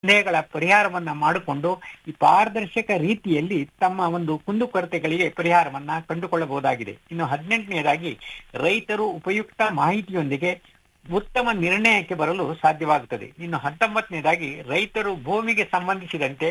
ಸಂದೇಹಗಳ ಪರಿಹಾರವನ್ನ ಮಾಡಿಕೊಂಡು ಈ ಪಾರದರ್ಶಕ ರೀತಿಯಲ್ಲಿ ತಮ್ಮ ಒಂದು ಕುಂದುಕೊರತೆಗಳಿಗೆ ಪರಿಹಾರವನ್ನ ಕಂಡುಕೊಳ್ಳಬಹುದಾಗಿದೆ ಇನ್ನು ಹದಿನೆಂಟನೆಯದಾಗಿ ರೈತರು ಉಪಯುಕ್ತ ಮಾಹಿತಿಯೊಂದಿಗೆ ಉತ್ತಮ ನಿರ್ಣಯಕ್ಕೆ ಬರಲು ಸಾಧ್ಯವಾಗುತ್ತದೆ ಇನ್ನು ಹತ್ತೊಂಬತ್ತನೇದಾಗಿ ರೈತರು ಭೂಮಿಗೆ ಸಂಬಂಧಿಸಿದಂತೆ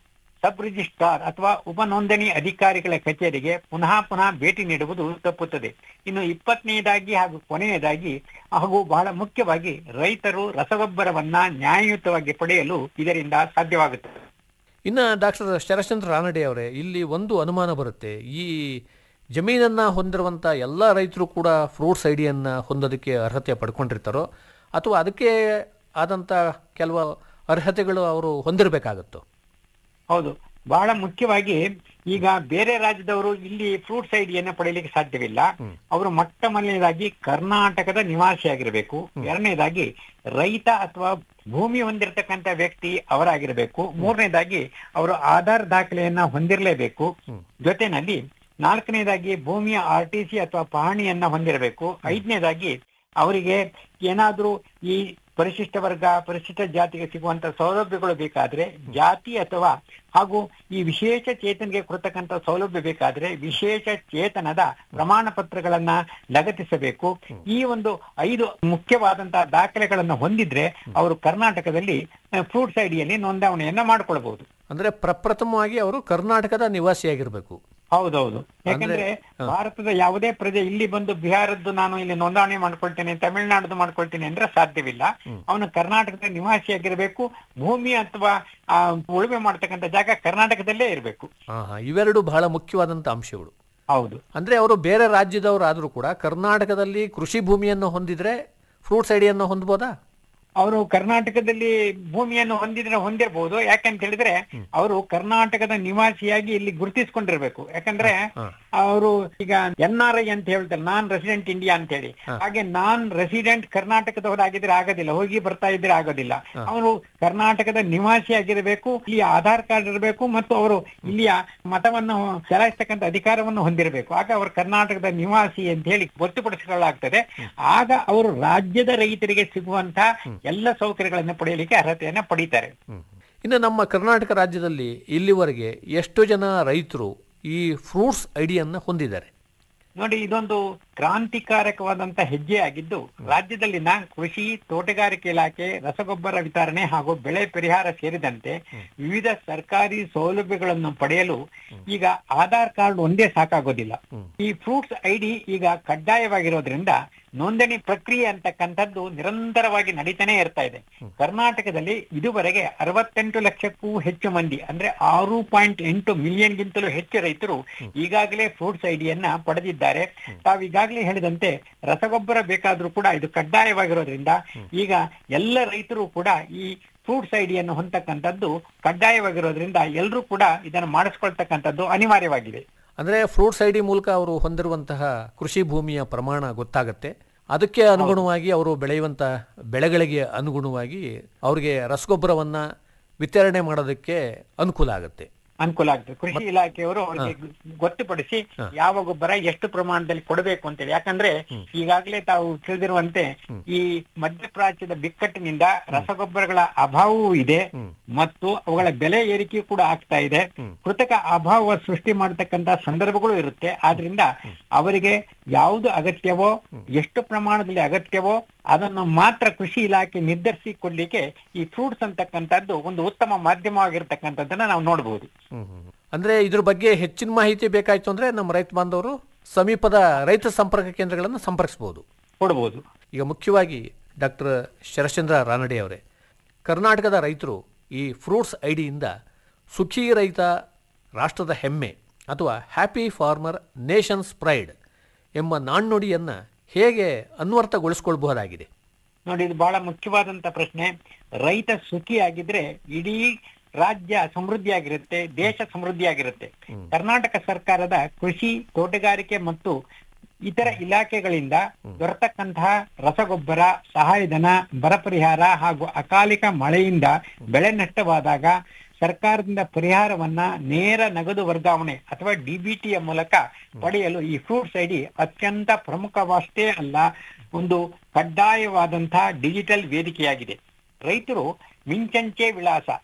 ಸಬ್ ರಿಜಿಸ್ಟ್ರಾರ್ ಅಥವಾ ಉಪ ನೋಂದಣಿ ಅಧಿಕಾರಿಗಳ ಕಚೇರಿಗೆ ಪುನಃ ಪುನಃ ಭೇಟಿ ನೀಡುವುದು ತಪ್ಪುತ್ತದೆ ಇನ್ನು ಇಪ್ಪತ್ತನೆಯದಾಗಿ ಹಾಗೂ ಕೊನೆಯದಾಗಿ ಹಾಗೂ ಬಹಳ ಮುಖ್ಯವಾಗಿ ರೈತರು ರಸಗೊಬ್ಬರವನ್ನ ನ್ಯಾಯಯುತವಾಗಿ ಪಡೆಯಲು ಇದರಿಂದ ಸಾಧ್ಯವಾಗುತ್ತದೆ ಇನ್ನು ಡಾಕ್ಟರ್ ಶರಶ್ಚಂದ್ರ ರಾನಡೆ ಅವರೇ ಇಲ್ಲಿ ಒಂದು ಅನುಮಾನ ಬರುತ್ತೆ ಈ ಜಮೀನನ್ನು ಹೊಂದಿರುವಂಥ ಎಲ್ಲ ರೈತರು ಕೂಡ ಫ್ರೂಟ್ಸ್ ಐಡಿಯನ್ನು ಹೊಂದೋದಕ್ಕೆ ಅರ್ಹತೆ ಪಡ್ಕೊಂಡಿರ್ತಾರೋ ಅಥವಾ ಅದಕ್ಕೆ ಆದಂಥ ಕೆಲವು ಅರ್ಹತೆಗಳು ಅವರು ಹೊಂದಿರಬೇಕಾಗತ್ತೋ ಹೌದು ಬಹಳ ಮುಖ್ಯವಾಗಿ ಈಗ ಬೇರೆ ರಾಜ್ಯದವರು ಇಲ್ಲಿ ಫ್ರೂಟ್ಸ್ ಐಡಿಯನ್ನ ಪಡೆಯಲಿಕ್ಕೆ ಸಾಧ್ಯವಿಲ್ಲ ಅವರು ಮೊಟ್ಟ ಮೊದಲನೇದಾಗಿ ಕರ್ನಾಟಕದ ನಿವಾಸಿಯಾಗಿರಬೇಕು ಎರಡನೇದಾಗಿ ರೈತ ಅಥವಾ ಭೂಮಿ ಹೊಂದಿರತಕ್ಕಂತ ವ್ಯಕ್ತಿ ಅವರಾಗಿರಬೇಕು ಮೂರನೇದಾಗಿ ಅವರು ಆಧಾರ್ ದಾಖಲೆಯನ್ನ ಹೊಂದಿರಲೇಬೇಕು ಜೊತೆನಲ್ಲಿ ನಾಲ್ಕನೇದಾಗಿ ಭೂಮಿಯ ಆರ್ ಟಿ ಸಿ ಅಥವಾ ಪಹಣಿಯನ್ನ ಹೊಂದಿರಬೇಕು ಐದನೇದಾಗಿ ಅವರಿಗೆ ಏನಾದ್ರೂ ಈ ಪರಿಶಿಷ್ಟ ವರ್ಗ ಪರಿಶಿಷ್ಟ ಜಾತಿಗೆ ಸಿಗುವಂತ ಸೌಲಭ್ಯಗಳು ಬೇಕಾದ್ರೆ ಜಾತಿ ಅಥವಾ ಹಾಗೂ ಈ ವಿಶೇಷ ಚೇತನಿಗೆ ಕೊಡ್ತಕ್ಕಂತ ಸೌಲಭ್ಯ ಬೇಕಾದ್ರೆ ವಿಶೇಷ ಚೇತನದ ಪ್ರಮಾಣ ಪತ್ರಗಳನ್ನ ಲಗತ್ತಿಸಬೇಕು ಈ ಒಂದು ಐದು ಮುಖ್ಯವಾದಂತಹ ದಾಖಲೆಗಳನ್ನು ಹೊಂದಿದ್ರೆ ಅವರು ಕರ್ನಾಟಕದಲ್ಲಿ ಫ್ರೂಟ್ಸ್ ಐಡಿಯಲ್ಲಿ ನೋಂದಣಿಯನ್ನ ಮಾಡ್ಕೊಳ್ಬಹುದು ಅಂದರೆ ಪ್ರಪ್ರಥಮವಾಗಿ ಅವರು ಕರ್ನಾಟಕದ ನಿವಾಸಿಯಾಗಿರಬೇಕು ಹೌದೌದು ಯಾಕಂದ್ರೆ ಭಾರತದ ಯಾವುದೇ ಪ್ರಜೆ ಇಲ್ಲಿ ಬಂದು ಬಿಹಾರದ್ದು ನಾನು ಇಲ್ಲಿ ನೋಂದಣಿ ಮಾಡ್ಕೊಳ್ತೇನೆ ತಮಿಳುನಾಡದು ಮಾಡ್ಕೊಳ್ತೇನೆ ಅಂದ್ರೆ ಸಾಧ್ಯವಿಲ್ಲ ಅವನು ಕರ್ನಾಟಕದ ನಿವಾಸಿಯಾಗಿರ್ಬೇಕು ಭೂಮಿ ಅಥವಾ ಆ, ಉಳುಮೆ ಮಾಡ್ತಕ್ಕಂಥ ಜಾಗ ಕರ್ನಾಟಕದಲ್ಲೇ ಇರಬೇಕು ಹಾಂ ಹಾಂ ಇವೆರಡು ಬಹಳ ಮುಖ್ಯವಾದಂಥ ಅಂಶಗಳು ಹೌದು ಅಂದರೆ ಅವರು ಬೇರೆ ರಾಜ್ಯದವರು ಆದರೂ ಕೂಡ ಕರ್ನಾಟಕದಲ್ಲಿ ಕೃಷಿ ಭೂಮಿಯನ್ನು ಹೊಂದಿದ್ರೆ ಫ್ರೂಟ್ಸ್ ಐಡಿಯನ್ನು ಹೊಂದ್ಬೋದಾ ಅವರು ಕರ್ನಾಟಕದಲ್ಲಿ ಭೂಮಿಯನ್ನು ಹೊಂದಿದ್ರೆ ಹೊಂದಿರಬಹುದು ಯಾಕಂತ ಹೇಳಿದ್ರೆ ಅವರು ಕರ್ನಾಟಕದ ನಿವಾಸಿಯಾಗಿ ಇಲ್ಲಿ ಗುರುತಿಸ್ಕೊಂಡಿರ್ಬೇಕು ಯಾಕಂದ್ರೆ ಅವರು ಈಗ ಎನ್ ಆರ್ ಐ ಅಂತ ಹೇಳ್ತಾರೆ ನಾನ್ ರೆಸಿಡೆಂಟ್ ಇಂಡಿಯಾ ಅಂತ ಹೇಳಿ ಹಾಗೆ ನಾನ್ ರೆಸಿಡೆಂಟ್ ಕರ್ನಾಟಕದವರಾಗಿದ್ರೆ ಆಗೋದಿಲ್ಲ ಹೋಗಿ ಬರ್ತಾ ಇದ್ರೆ ಆಗೋದಿಲ್ಲ ಅವರು ಕರ್ನಾಟಕದ ನಿವಾಸಿ ಆಗಿರಬೇಕು ಇಲ್ಲಿ ಆಧಾರ್ ಕಾರ್ಡ್ ಇರಬೇಕು ಮತ್ತು ಅವರು ಇಲ್ಲಿಯ ಮತವನ್ನು ಚಲಾಯಿಸ್ತಕ್ಕಂಥ ಅಧಿಕಾರವನ್ನು ಹೊಂದಿರಬೇಕು ಆಗ ಅವರು ಕರ್ನಾಟಕದ ನಿವಾಸಿ ಅಂತ ಹೇಳಿ ಗೊತ್ತುಪಡಿಸಿಕೊಳ್ಳಲಾಗ್ತದೆ ಆಗ ಅವರು ರಾಜ್ಯದ ರೈತರಿಗೆ ಸಿಗುವಂತ ಎಲ್ಲ ಸೌಕರ್ಯಗಳನ್ನು ಪಡೆಯಲಿಕ್ಕೆ ಅರ್ಹತೆಯನ್ನ ಪಡೀತಾರೆ ಇನ್ನು ನಮ್ಮ ಕರ್ನಾಟಕ ರಾಜ್ಯದಲ್ಲಿ ಇಲ್ಲಿವರೆಗೆ ಎಷ್ಟು ಜನ ರೈತರು ಈ ಫ್ರೂಟ್ಸ್ ಐಡಿಯನ್ನು ಹೊಂದಿದ್ದಾರೆ ನೋಡಿ ಇದೊಂದು ಕ್ರಾಂತಿಕಾರಕವಾದಂತ ಹೆಜ್ಜೆ ಆಗಿದ್ದು ರಾಜ್ಯದಲ್ಲಿನ ಕೃಷಿ ತೋಟಗಾರಿಕೆ ಇಲಾಖೆ ರಸಗೊಬ್ಬರ ವಿತರಣೆ ಹಾಗೂ ಬೆಳೆ ಪರಿಹಾರ ಸೇರಿದಂತೆ ವಿವಿಧ ಸರ್ಕಾರಿ ಸೌಲಭ್ಯಗಳನ್ನು ಪಡೆಯಲು ಈಗ ಆಧಾರ್ ಕಾರ್ಡ್ ಒಂದೇ ಸಾಕಾಗೋದಿಲ್ಲ ಈ ಫ್ರೂಟ್ಸ್ ಐಡಿ ಈಗ ಕಡ್ಡಾಯವಾಗಿರೋದ್ರಿಂದ ನೋಂದಣಿ ಪ್ರಕ್ರಿಯೆ ಅಂತಕ್ಕಂಥದ್ದು ನಿರಂತರವಾಗಿ ನಡೀತಾನೆ ಇರ್ತಾ ಇದೆ ಕರ್ನಾಟಕದಲ್ಲಿ ಇದುವರೆಗೆ ಅರವತ್ತೆಂಟು ಲಕ್ಷಕ್ಕೂ ಹೆಚ್ಚು ಮಂದಿ ಅಂದ್ರೆ ಆರು ಪಾಯಿಂಟ್ ಎಂಟು ಮಿಲಿಯನ್ಗಿಂತಲೂ ಹೆಚ್ಚು ರೈತರು ಈಗಾಗಲೇ ಫ್ರೂಟ್ಸ್ ಐಡಿಯನ್ನ ಪಡೆದಿದ್ದಾರೆ ತಾವು ಈಗಾಗಲೇ ಹೇಳಿದಂತೆ ರಸಗೊಬ್ಬರ ಬೇಕಾದ್ರೂ ಕೂಡ ಇದು ಕಡ್ಡಾಯವಾಗಿರೋದ್ರಿಂದ ಈಗ ಎಲ್ಲ ರೈತರು ಕೂಡ ಈ ಫ್ರೂಟ್ಸ್ ಐಡಿಯನ್ನು ಹೊಂದತಕ್ಕಂಥದ್ದು ಕಡ್ಡಾಯವಾಗಿರೋದ್ರಿಂದ ಎಲ್ಲರೂ ಕೂಡ ಇದನ್ನು ಮಾಡಿಸ್ಕೊಳ್ತಕ್ಕಂಥದ್ದು ಅನಿವಾರ್ಯವಾಗಿದೆ ಅಂದರೆ ಫ್ರೂಟ್ಸ್ ಐಡಿ ಮೂಲಕ ಅವರು ಹೊಂದಿರುವಂತಹ ಕೃಷಿ ಭೂಮಿಯ ಪ್ರಮಾಣ ಗೊತ್ತಾಗುತ್ತೆ ಅದಕ್ಕೆ ಅನುಗುಣವಾಗಿ ಅವರು ಬೆಳೆಯುವಂಥ ಬೆಳೆಗಳಿಗೆ ಅನುಗುಣವಾಗಿ ಅವರಿಗೆ ರಸಗೊಬ್ಬರವನ್ನು ವಿತರಣೆ ಮಾಡೋದಕ್ಕೆ ಅನುಕೂಲ ಆಗುತ್ತೆ ಅನುಕೂಲ ಆಗ್ತದೆ ಕೃಷಿ ಇಲಾಖೆಯವರು ಅವರಿಗೆ ಗೊತ್ತುಪಡಿಸಿ ಯಾವ ಗೊಬ್ಬರ ಎಷ್ಟು ಪ್ರಮಾಣದಲ್ಲಿ ಕೊಡಬೇಕು ಅಂತೇಳಿ ಯಾಕಂದ್ರೆ ಈಗಾಗಲೇ ತಾವು ತಿಳಿದಿರುವಂತೆ ಈ ಮಧ್ಯಪ್ರಾಚ್ಯದ ಬಿಕ್ಕಟ್ಟಿನಿಂದ ರಸಗೊಬ್ಬರಗಳ ಅಭಾವವೂ ಇದೆ ಮತ್ತು ಅವುಗಳ ಬೆಲೆ ಏರಿಕೆ ಕೂಡ ಆಗ್ತಾ ಇದೆ ಕೃತಕ ಅಭಾವ ಸೃಷ್ಟಿ ಮಾಡತಕ್ಕಂತ ಸಂದರ್ಭಗಳು ಇರುತ್ತೆ ಆದ್ರಿಂದ ಅವರಿಗೆ ಯಾವುದು ಅಗತ್ಯವೋ ಎಷ್ಟು ಪ್ರಮಾಣದಲ್ಲಿ ಅಗತ್ಯವೋ ಅದನ್ನು ಮಾತ್ರ ಕೃಷಿ ಇಲಾಖೆ ನಿರ್ಧರಿಸಿ ಕೊಡ್ಲಿಕ್ಕೆ ಈ ಫ್ರೂಟ್ಸ್ ಅಂತಕ್ಕಂಥದ್ದು ಒಂದು ಉತ್ತಮ ಮಾಧ್ಯಮವಾಗಿರ್ತಕ್ಕಂಥದ್ದನ್ನ ನಾವು ನೋಡಬಹುದು ಅಂದರೆ ಇದ್ರ ಬಗ್ಗೆ ಹೆಚ್ಚಿನ ಮಾಹಿತಿ ಬೇಕಾಯಿತು ಅಂದರೆ ನಮ್ಮ ರೈತ ಬಾಂಧವರು ಸಮೀಪದ ರೈತ ಸಂಪರ್ಕ ಕೇಂದ್ರಗಳನ್ನು ಸಂಪರ್ಕಿಸ್ಬೋದು ಕೊಡಬಹುದು ಈಗ ಮುಖ್ಯವಾಗಿ ಡಾಕ್ಟರ್ ಶರಶ್ಚಂದ್ರ ರಾನಡೆ ಅವರೇ ಕರ್ನಾಟಕದ ರೈತರು ಈ ಫ್ರೂಟ್ಸ್ ಐಡಿಯಿಂದ ಸುಖಿ ರೈತ ರಾಷ್ಟ್ರದ ಹೆಮ್ಮೆ ಅಥವಾ ಹ್ಯಾಪಿ ಫಾರ್ಮರ್ ನೇಷನ್ಸ್ ಪ್ರೈಡ್ ಎಂಬ ನಾಣ್ಣುಡಿಯನ್ನು ಹೇಗೆ ಅನ್ವರ್ಥಗೊಳಿಸ್ಕೊಳ್ಬಹುದಾಗಿದೆ ನೋಡಿ ಇದು ಬಹಳ ಮುಖ್ಯವಾದಂತ ಪ್ರಶ್ನೆ ರೈತ ಸುಖಿಯಾಗಿದ್ರೆ ಇಡೀ ರಾಜ್ಯ ಸಮೃದ್ಧಿಯಾಗಿರುತ್ತೆ ದೇಶ ಸಮೃದ್ಧಿಯಾಗಿರುತ್ತೆ ಕರ್ನಾಟಕ ಸರ್ಕಾರದ ಕೃಷಿ ತೋಟಗಾರಿಕೆ ಮತ್ತು ಇತರ ಇಲಾಖೆಗಳಿಂದ ದೊರೆತಕ್ಕಂತಹ ರಸಗೊಬ್ಬರ ಸಹಾಯಧನ ಬರ ಪರಿಹಾರ ಹಾಗೂ ಅಕಾಲಿಕ ಮಳೆಯಿಂದ ಬೆಳೆ ನಷ್ಟವಾದಾಗ ಸರ್ಕಾರದಿಂದ ಪರಿಹಾರವನ್ನ ನೇರ ನಗದು ವರ್ಗಾವಣೆ ಅಥವಾ ಡಿಬಿಟಿಯ ಮೂಲಕ ಪಡೆಯಲು ಈ ಫ್ರೂಟ್ಸ್ ಐಡಿ ಅತ್ಯಂತ ಪ್ರಮುಖವಷ್ಟೇ ಅಲ್ಲ ಒಂದು ಕಡ್ಡಾಯವಾದಂತಹ ಡಿಜಿಟಲ್ ವೇದಿಕೆಯಾಗಿದೆ ರೈತರು ಮಿಂಚಂಚೆ ವಿಳಾಸ